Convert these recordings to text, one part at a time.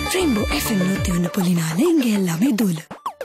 Rainbow FM நூத்தி ஒன்னு புள்ளி நாலு இங்க எல்லாமே தூளு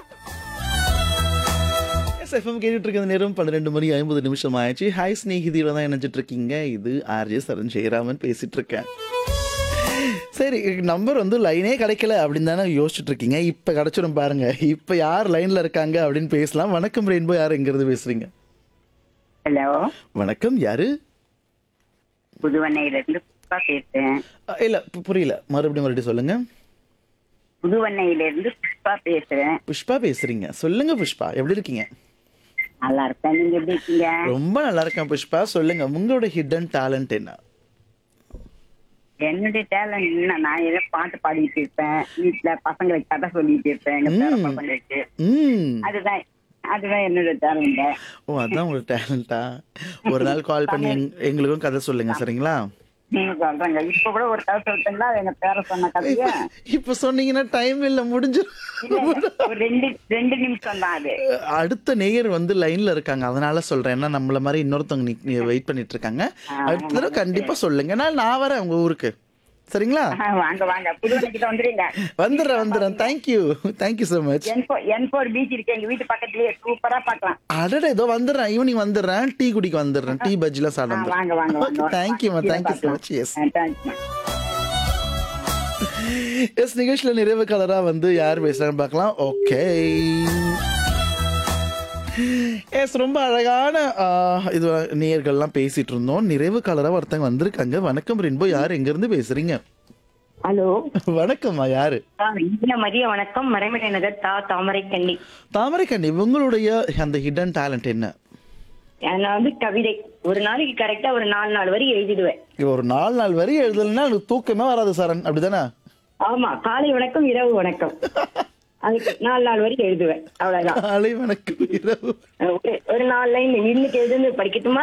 எஃப்எம் கேட்டுட்டு இருக்கிற நேரம் பன்னிரெண்டு மணி ஐம்பது நிமிஷம் ஆயிடுச்சு ஹாய் ஸ்நேகிதியில தான் நினைச்சிட்டு இருக்கீங்க இது ஆர்ஜே சரண் ஜெயராமன் பேசிட்டு இருக்கேன் சரி நம்பர் வந்து லைனே கிடைக்கல அப்படின்னு தானே யோசிச்சுட்டு இருக்கீங்க இப்போ கிடைச்சிடும் பாருங்க இப்போ யார் லைன்ல இருக்காங்க அப்படின்னு பேசலாம் வணக்கம் ரெயின்போ யார் எங்கிறது பேசுறீங்க ஹலோ வணக்கம் யாரு புதுவண்ணையில இருந்து புஷ்பா பேசுறேன் அ, இல்ல பு- புரியல மறுபடியும் மறுபடியும் சொல்லுங்க புதுவண்ணையில இருந்து புஷ்பா பேசுறேன் புஷ்பா பேசுறீங்க சொல்லுங்க புஷ்பா எப்படி இருக்கீங்க நல்லா இருக்கேன் நீங்க எப்படி இருக்கீங்க ரொம்ப நல்லா இருக்கேன் புஷ்பா சொல்லுங்க உங்களோட ஹிடன் டேலண்ட் என்ன என்னுடைய டேலண்ட் என்ன நான் ஏதோ பாட்டு பாடிட்டு இருப்பேன் வீட்டுல பசங்களுக்கு கதை சொல்லிட்டு இருப்பேன் எங்க பேர ம். பசங்களுக்கு ம் அதுதான் அதுதான் என்னோட டேலண்ட் ஓ அதான் உங்களுக்கு டேலண்டா ஒரு நாள் கால் பண்ணி எங்க- எங்களுக்கும் கதை சொல்லுங்க சரிங்களா நீங்க சொல்றேங்க இப்ப கூட ஒரு கதை சொல்லிட்டீங்களா எங்க பேர சொன்ன கதைய இப்ப சொன்னீங்கன்னா டைம் இல்ல முடிஞ்சு இல்ல, ஒரு ரெண்டு ரெண்டு நிமிஷம் தான் அது அடுத்த நேயர் வந்து லைன்ல இருக்காங்க அதனால சொல்றேன் ஏன்னா நம்மள மாதிரி இன்னொருத்தவங்க வெயிட் பண்ணிட்டு இருக்காங்க அடுத்த தடவை கண்டிப்பா சொல்லுங்க நான் நான் வரேன் உங்க ஊருக்கு சரிங்களா ஆ, வாங்க வாங்க புதுவண்ணை கிட்ட வந்துருங்க வந்துடுறேன் வந்துடுறேன் thank you thank you so much N four N four beach இருக்கு எங்க வீட்டு பக்கத்துலயே சூப்பரா பார்க்கலாம் அடடே ஏதோ வந்துடுறேன் ஈவினிங் வந்துடுறேன் டீ குடிக்க வந்துடுறேன் டீ பஜ்ஜிலாம் ஆ, சாப்பிட வாங்க வாங்க வாங்க தேங்க்யூமா thank you so much yes thank you yes நிகழ்ச்சியில் நிறைவு கலரா வந்து யார் பேசுறான்னு பார்க்கலாம் ஓகே எஸ் ரொம்ப அழகான ஆ, இது நேயர்கள்லாம் பேசிட்டு இருந்தோம் நிறைவு கலரா ஒருத்தங்க வந்திருக்காங்க வணக்கம் ரென்போ யார் எங்க இருந்து பேசுறீங்க ஹலோ வணக்கம்மா யாரு இந்திய மதிய வணக்கம் மறைமலை நகர் தா தாமரை கண்ணி தாமரைக்கண்ணி உங்களுடைய அந்த ஹிடன் டேலண்ட் என்ன நான் வந்து கவிதை ஒரு நாளைக்கு கரெக்டா ஒரு நாலு நாலு வரி எழுதிடுவேன் இது ஒரு நாலு நாள் வரி எழுதலைன்னா எனக்கு தூக்கமே வராது சரண் அப்படிதானே ஆமா காலை வணக்கம் இரவு வணக்கம் அதுக்கு நாலு நாலு வரி எழுதுவேன் அவ்வளவுதான் காலை வணக்கம் இரவு ஒரு- ஒரு நாலு லைன் இன்னைக்கு எழுதுன்னு படிக்கட்டுமா